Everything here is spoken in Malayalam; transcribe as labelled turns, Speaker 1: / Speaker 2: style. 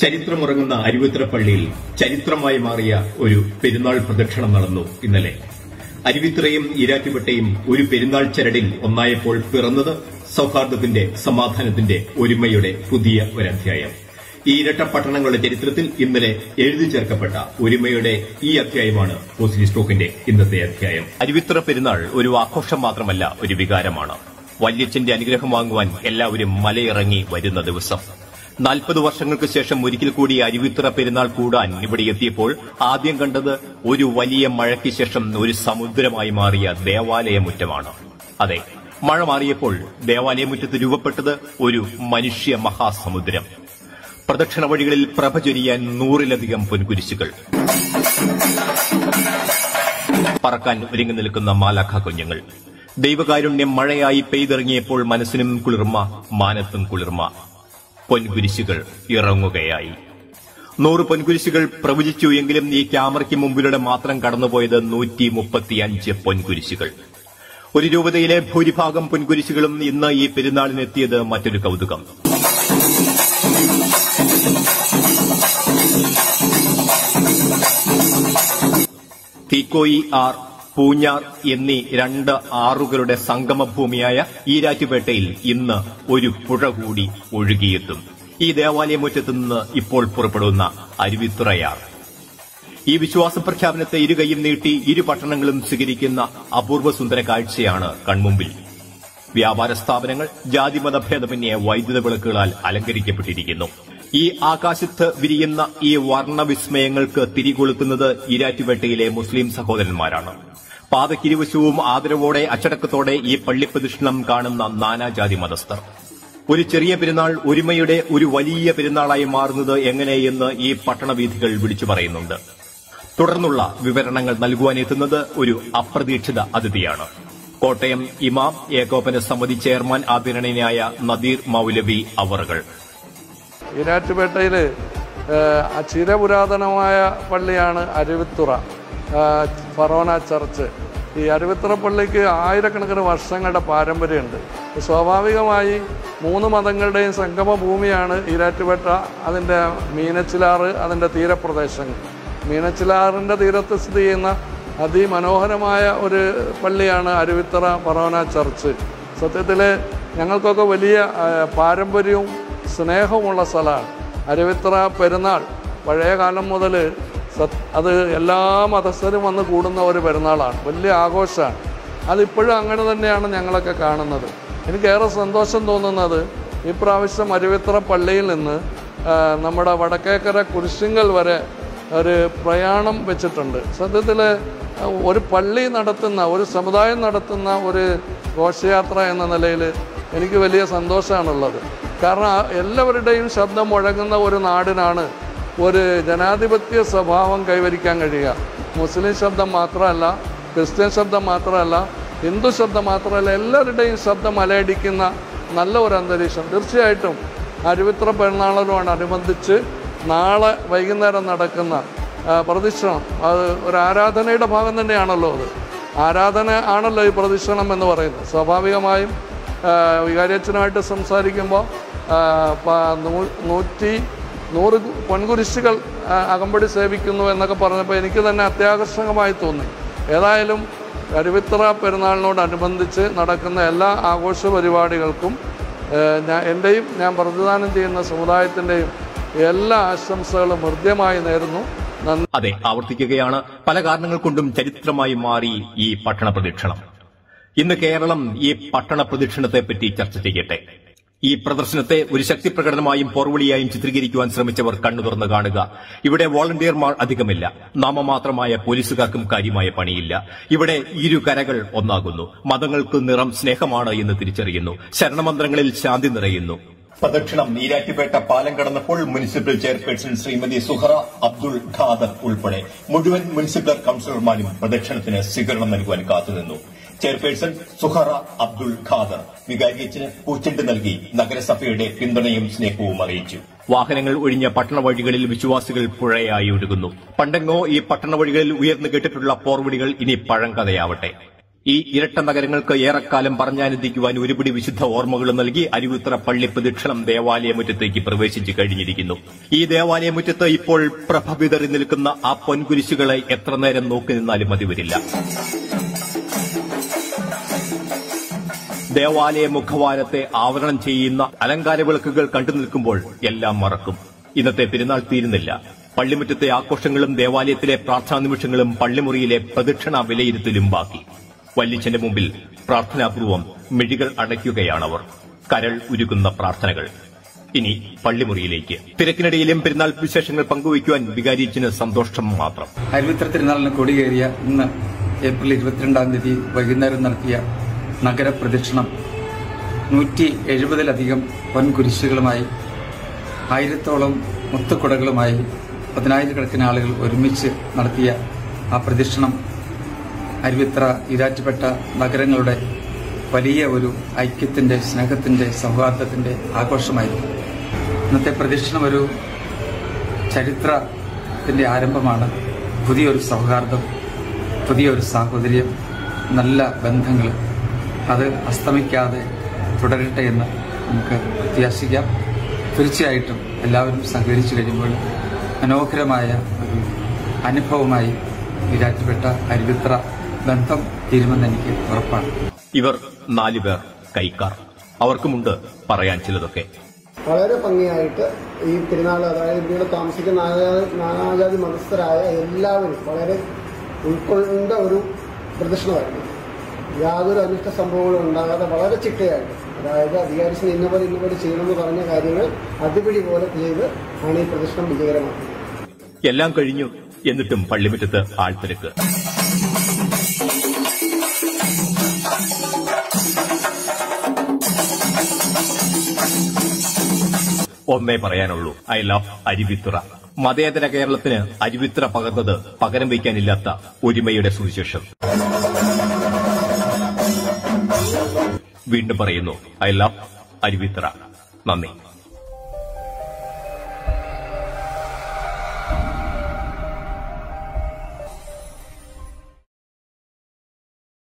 Speaker 1: ചരിത്രമുറങ്ങുന്ന അരുവിത്തറ പള്ളിയിൽ ചരിത്രമായി മാറിയ ഒരു പെരുന്നാൾ പ്രദക്ഷിണം നടന്നു ഇന്നലെ അരുവിത്തറയും ഈരാറ്റുപേട്ടയും ഒരു പെരുന്നാൾ ചരടിൽ ഒന്നായപ്പോൾ പിറന്നത് സൌഹാർദ്ദത്തിന്റെ സമാധാനത്തിന്റെ ഒരുമയുടെ പുതിയ ഒരധ്യായം ഈ ഇരട്ട പട്ടണങ്ങളുടെ ചരിത്രത്തിൽ ഇന്നലെ എഴുതി ചേർക്കപ്പെട്ട ഒരുമയുടെ ഈ അധ്യായമാണ് പോസിറ്റീവ് സ്റ്റോക്കിന്റെ ഇന്നത്തെ അധ്യായം അരുവിത്തറ പെരുന്നാൾ ഒരു ആഘോഷം മാത്രമല്ല ഒരു വികാരമാണ് വല്യച്ഛന്റെ അനുഗ്രഹം വാങ്ങുവാൻ എല്ലാവരും മലയിറങ്ങി വരുന്ന ദിവസം നാൽപ്പത് വർഷങ്ങൾക്ക് ശേഷം ഒരിക്കൽ കൂടി അരുവിത്തറ പെരുന്നാൾ കൂടാൻ ഇവിടെ എത്തിയപ്പോൾ ആദ്യം കണ്ടത് ഒരു വലിയ മഴയ്ക്ക് ശേഷം ഒരു സമുദ്രമായി മാറിയ ദേവാലയമുറ്റമാണ് അതെ മഴ മാറിയപ്പോൾ ദേവാലയമുറ്റത്ത് രൂപപ്പെട്ടത് ഒരു മനുഷ്യ മഹാസമുദ്രം പ്രദക്ഷിണ വഴികളിൽ പ്രഭ ചൊരിയാൻ നൂറിലധികം പൊൻകുരിശുകൾ പറക്കാൻ ഒരുങ്ങി നിൽക്കുന്ന മാലാഖ കുഞ്ഞുങ്ങൾ ദൈവകാരുണ്യം മഴയായി പെയ്തിറങ്ങിയപ്പോൾ മനസ്സിനും കുളിർമ മാനത്തും കുളിർമ പൊൻകുരിശുകൾ ഇറങ്ങുകയായി നൂറ് പൊൻകുരിശുകൾ പ്രവചിച്ചു എങ്കിലും ഈ ക്യാമറയ്ക്ക് മുമ്പിലൂടെ മാത്രം കടന്നുപോയത് നൂറ്റി മുപ്പത്തിയഞ്ച് പൊൻകുരിശുകൾ ഒരു രൂപതയിലെ ഭൂരിഭാഗം പൊൻകുരിശുകളും ഇന്ന് ഈ പെരുന്നാളിനെത്തിയത് മറ്റൊരു കൗതുകം തീക്കോയി ആർ പൂഞ്ഞാർ എന്നീ രണ്ട് ആറുകളുടെ സംഗമഭൂമിയായ ഈരാറ്റുപേട്ടയിൽ ഇന്ന് ഒരു പുഴ കൂടി ഒഴുകിയെത്തും ഈ ദേവാലയമുറ്റത്ത് നിന്ന് ഇപ്പോൾ പുറപ്പെടുന്ന അരുവിത്തുറയാർ ഈ വിശ്വാസ പ്രഖ്യാപനത്തെ ഇരുകൈയും നീട്ടി ഇരു പട്ടണങ്ങളും സ്വീകരിക്കുന്ന അപൂർവ സുന്ദര കാഴ്ചയാണ് കൺമുമ്പിൽ വ്യാപാര സ്ഥാപനങ്ങൾ ജാതിമത ഭേദമന്യേ വൈദ്യുത വിളക്കുകളാൽ അലങ്കരിക്കപ്പെട്ടിരിക്കുന്നു ഈ ആകാശത്ത് വിരിയുന്ന ഈ വർണ്ണവിസ്മയങ്ങൾക്ക് തിരികൊളുത്തുന്നത് ഈരാറ്റുപേട്ടയിലെ മുസ്ലിം സഹോദരന്മാരാണ് പാതക്കിരുവശവും ആദരവോടെ അച്ചടക്കത്തോടെ ഈ പള്ളിപ്രദക്ഷിണം കാണുന്ന നാനാജാതി മതസ്ഥർ ഒരു ചെറിയ പെരുന്നാൾ ഒരുമയുടെ ഒരു വലിയ പെരുന്നാളായി മാറുന്നത് എങ്ങനെയെന്ന് ഈ പട്ടണവീഥികൾ വിളിച്ചു പറയുന്നുണ്ട് തുടർന്നുള്ള വിവരണങ്ങൾ നൽകുവാനെത്തുന്നത് ഒരു അപ്രതീക്ഷിത അതിഥിയാണ് കോട്ടയം ഇമാം ഏകോപന സമിതി ചെയർമാൻ ആദരണീയനായ നദീർ മൌലവി അവറുകൾ
Speaker 2: ഈരാറ്റുപേട്ടയിൽ ചിരപുരാതനമായ പള്ളിയാണ് അരുവിത്തുറ ആ, ഫറോന ചർച്ച് ഈ അരുവിത്തുറ പള്ളിക്ക് ആയിരക്കണക്കിന് വർഷങ്ങളുടെ പാരമ്പര്യമുണ്ട് സ്വാഭാവികമായി മൂന്ന് മതങ്ങളുടെയും സംഗമ ഭൂമിയാണ് ഈരാറ്റുപേട്ട അതിൻ്റെ മീനച്ചിലാറ് അതിൻ്റെ തീരപ്രദേശങ്ങൾ മീനച്ചിലാറിൻ്റെ തീരത്ത് സ്ഥിതി ചെയ്യുന്ന അതിമനോഹരമായ ഒരു പള്ളിയാണ് അരുവിത്തറ ഫറോന ചർച്ച് സത്യത്തിൽ ഞങ്ങൾക്കൊക്കെ വലിയ ആ, പാരമ്പര്യവും സ്നേഹവുമുള്ള സ്ഥലമാണ് അരുവിത്തറ പെരുന്നാൾ പഴയ കാലം മുതൽ സത് അത് എല്ലാ മതസ്ഥരും വന്ന് കൂടുന്ന ഒരു പെരുന്നാളാണ് വലിയ ആഘോഷമാണ് അതിപ്പോഴും അങ്ങനെ തന്നെയാണ് ഞങ്ങളൊക്കെ കാണുന്നത് എനിക്കേറെ സന്തോഷം തോന്നുന്നത് ഇപ്രാവശ്യം അരുവിത്തറ പള്ളിയിൽ നിന്ന് ആ, നമ്മുടെ വടക്കേക്കര കുരിശിങ്കൽ വരെ ഒരു പ്രയാണം വെച്ചിട്ടുണ്ട് സത്യത്തിൽ ഒരു പള്ളി നടത്തുന്ന ഒരു സമുദായം നടത്തുന്ന ഒരു ഘോഷയാത്ര എന്ന നിലയിൽ എനിക്ക് വലിയ സന്തോഷമാണുള്ളത് കാരണം ആ എല്ലാവരുടെയും ശബ്ദം മുഴങ്ങുന്ന ഒരു നാടിനാണ് ഒരു ജനാധിപത്യ സ്വഭാവം കൈവരിക്കാൻ കഴിയുക മുസ്ലിം ശബ്ദം മാത്രമല്ല ക്രിസ്ത്യൻ ശബ്ദം മാത്രമല്ല ഹിന്ദു ശബ്ദം മാത്രമല്ല എല്ലാവരുടെയും ശബ്ദം അലയടിക്കുന്ന നല്ല ഒരു അന്തരീക്ഷം തീർച്ചയായിട്ടും അരുവിത്ര പെരുന്നാളിനോടനുബന്ധിച്ച് നാളെ വൈകുന്നേരം നടക്കുന്ന ആ, പ്രദക്ഷിണം അത് ഒരു ആരാധനയുടെ ഭാഗം തന്നെയാണല്ലോ അത് ആരാധന ആണല്ലോ ഈ പ്രദക്ഷിണം എന്ന് പറയുന്നത് സ്വാഭാവികമായും ആ, വികാരിയച്ഛനുമായിട്ട് സംസാരിക്കുമ്പോൾ ആ, പ- നൂ- നൂറ്റി നൂറ് കു- പൊൻകുരിശുകൾ ആ, അകമ്പടി സേവിക്കുന്നു എന്നൊക്കെ പറഞ്ഞപ്പോൾ എനിക്ക് തന്നെ അത്യാകർഷകമായി തോന്നി ഏതായാലും കരുവിത്ര പെരുന്നാളിനോടനുബന്ധിച്ച് നടക്കുന്ന എല്ലാ ആഘോഷ പരിപാടികൾക്കും ഏഹ്, ഞാൻ എൻ്റെയും ഞാൻ പ്രതിദാനം ചെയ്യുന്ന സമുദായത്തിൻ്റെയും എല്ലാ ആശംസകളും ഹൃദ്യമായി നേരുന്നു നന്ദി
Speaker 1: അതെ ആവർത്തിക്കുകയാണ് പല കാരണങ്ങൾ കൊണ്ടും ചരിത്രമായി മാറി ഈ പട്ടണ പ്രദക്ഷിണം ഇന്ന് കേരളം ഈ പട്ടണ പ്രദക്ഷിണത്തെപ്പറ്റി ചർച്ച ചെയ്യട്ടെ ഈ പ്രദർശനത്തെ ഒരു ശക്തി പ്രകടനമായും പോർവിളിയായും ചിത്രീകരിക്കുവാൻ ശ്രമിച്ചവർ കണ്ണു തുറന്ന് കാണുക ഇവിടെ വോളണ്ടിയർമാർ അധികമില്ല നാമമാത്രമായ പോലീസുകാർക്കും കാര്യമായ പണിയില്ല ഇവിടെ ഇരു കരകൾ ഒന്നാകുന്നു മതങ്ങൾക്ക് നിറം സ്നേഹമാണ് എന്ന് തിരിച്ചറിയുന്നു ശരണമന്ത്രങ്ങളിൽ ശാന്തി നിറയുന്നു പ്രദക്ഷിണം നീരാറ്റുപേട്ട പാലം കടന്നപ്പോൾ മുനിസിപ്പൽ ചെയർപേഴ്സൺ ശ്രീമതി സുഹറ അബ്ദുൾ ഖാദർ ഉൾപ്പെടെ മുഴുവൻ മുനിസിപ്പൽ കൌൺസിലർമാരും പ്രദക്ഷിണത്തിന് സ്വീകരണം നൽകുവാൻ കാത്തുനിന്നു ചെയർപേഴ്സൺ സുഹറ അബ്ദുൾ ഖാദർ വികാരിയച്ചിന് പൂച്ചെണ്ട് നൽകി നഗരസഭയുടെ പിന്തുണയും സ്നേഹവും അറിയിച്ചു വാഹനങ്ങൾ ഒഴിഞ്ഞ പട്ടണ വഴികളിൽ വിശ്വാസികൾ പുഴയായി ഒഴുകുന്നു പണ്ടെങ്ങോ ഈ പട്ടണ വഴികളിൽ ഉയർന്നു കേട്ടിട്ടുള്ള പോർവിളികൾ ഇനി പഴങ്കഥയാവട്ടെ ഈ ഇരട്ട നഗരങ്ങൾക്ക് ഏറെക്കാലം പറഞ്ഞാനന്ദിക്കുവാൻ ഒരുപിടി വിശുദ്ധ ഓർമ്മകൾ നൽകി അരുവിത്ര പള്ളി പ്രദക്ഷിണം ദേവാലയമുറ്റത്തേക്ക് പ്രവേശിച്ചു കഴിഞ്ഞിരിക്കുന്നു ഈ ദേവാലയമുറ്റത്ത് ഇപ്പോൾ പ്രഭ വിതറി നിൽക്കുന്ന ആ പൊൻകുരിശുകളെ എത്ര നേരം നോക്കി നിന്നാലും മതി വരില്ല ദേവാലയ മുഖവാരത്തെ ആവരണം ചെയ്യുന്ന അലങ്കാര വിളക്കുകൾ കണ്ടു നിൽക്കുമ്പോൾ എല്ലാം മറക്കും ഇന്നത്തെ പെരുന്നാൾ തീരുന്നില്ല പള്ളിമുറ്റത്തെ ആഘോഷങ്ങളും ദേവാലയത്തിലെ പ്രാർത്ഥനാ നിമിഷങ്ങളും പള്ളിമുറിയിലെ പ്രദക്ഷിണ വിലയിരുത്തലും ബാക്കി വല്ലിച്ചന്റെ മുമ്പിൽ പ്രാർത്ഥനാപൂർവം മിഴികൾ അടയ്ക്കുകയാണവർ കരൾ ഉരുകുന്ന പ്രാർത്ഥനകൾ ഇനി പള്ളിമുറിയിലേക്ക് തിരക്കിനിടയിലും പെരുന്നാൾ വിശേഷങ്ങൾ പങ്കുവയ്ക്കുവാൻ വികാരിച്ചിന് സന്തോഷം മാത്രം
Speaker 3: അരുവിത്ര തിരുനാളിന് കൊടികേറിയ ഇന്ന് ഏപ്രിൽ ഇരുപത്തിരണ്ടാം തീയതി വൈകുന്നേരം നടത്തിയ നഗരപ്രദക്ഷിണം നൂറ്റി എഴുപതിലധികം പൊൻകുരിശുകളുമായി ആയിരത്തോളം മുത്തുക്കുടകളുമായി പതിനായിരക്കണക്കിന് ആളുകൾ ഒരുമിച്ച് നടത്തിയ ആ പ്രദക്ഷിണം അരുവിത്ര ഇരാറ്റുപെട്ട നഗരങ്ങളുടെ വലിയ ഒരു ഐക്യത്തിന്റെ സ്നേഹത്തിന്റെ സൗഹാർദ്ദത്തിന്റെ ആഘോഷമായിരുന്നു ഇന്നത്തെ പ്രദക്ഷിണം ഒരു ചരിത്രത്തിന്റെ ആരംഭമാണ് പുതിയൊരു സൗഹാർദ്ദം പുതിയൊരു സാഹോദര്യം നല്ല ബന്ധങ്ങൾ അത് അസ്തമിക്കാതെ തുടരട്ടെ എന്ന് നമുക്ക് പ്രത്യാശിക്കാം തീർച്ചയായിട്ടും എല്ലാവരും സഹകരിച്ചു കഴിയുമ്പോൾ മനോഹരമായ ഒരു അനുഭവമായി വിരാറ്റുപെട്ട അരുവിത്ര ബന്ധം തീരുമെന്ന് എനിക്ക് ഉറപ്പാണ്
Speaker 1: ഇവർ നാലുപേർ കൈക്കാർ അവർക്കുമുണ്ട് പറയാൻ ചിലതൊക്കെ
Speaker 4: വളരെ ഭംഗിയായിട്ട് ഈ തിരുനാൾ അതായത് ഇവിടെ താമസിക്കുന്ന നാനാ- നാനാജാതി മതസ്ഥരായ എല്ലാവരും വളരെ ഉൾക്കൊണ്ട ഒരു പ്രദർശനമായിരുന്നു യാതൊരു അനിഷ്ട സംഭവങ്ങളും ഉണ്ടാകാതെ വളരെ ചിട്ടയായിട്ട് അതായത് അധികാരിസിന് ഇന്നപോലെ ഇന്നപോലെ ചെയ്യണമെന്ന് പറഞ്ഞ കാര്യങ്ങൾ അതുപിടി പോലെ ചെയ്ത് ആണ് ഈ പ്രദർശനം വിജയകരമാക്കുന്നത്
Speaker 1: എല്ലാം കഴിഞ്ഞു എന്നിട്ടും പള്ളിമുറ്റത്ത് ആൾത്തിരക്ക് ഒന്നേ പറയാനുള്ളൂ ഐ ലവ് അരുവിത്തുറ മതേതര കേരളത്തിന് അരുവിത്തുറ പകർന്നത് പകരം വയ്ക്കാനില്ലാത്ത ഒരുമയുടെ സുവിശേഷം വീണ്ടും പറയുന്നു ഐ ലവ് അരുവിത്തുറ നന്ദി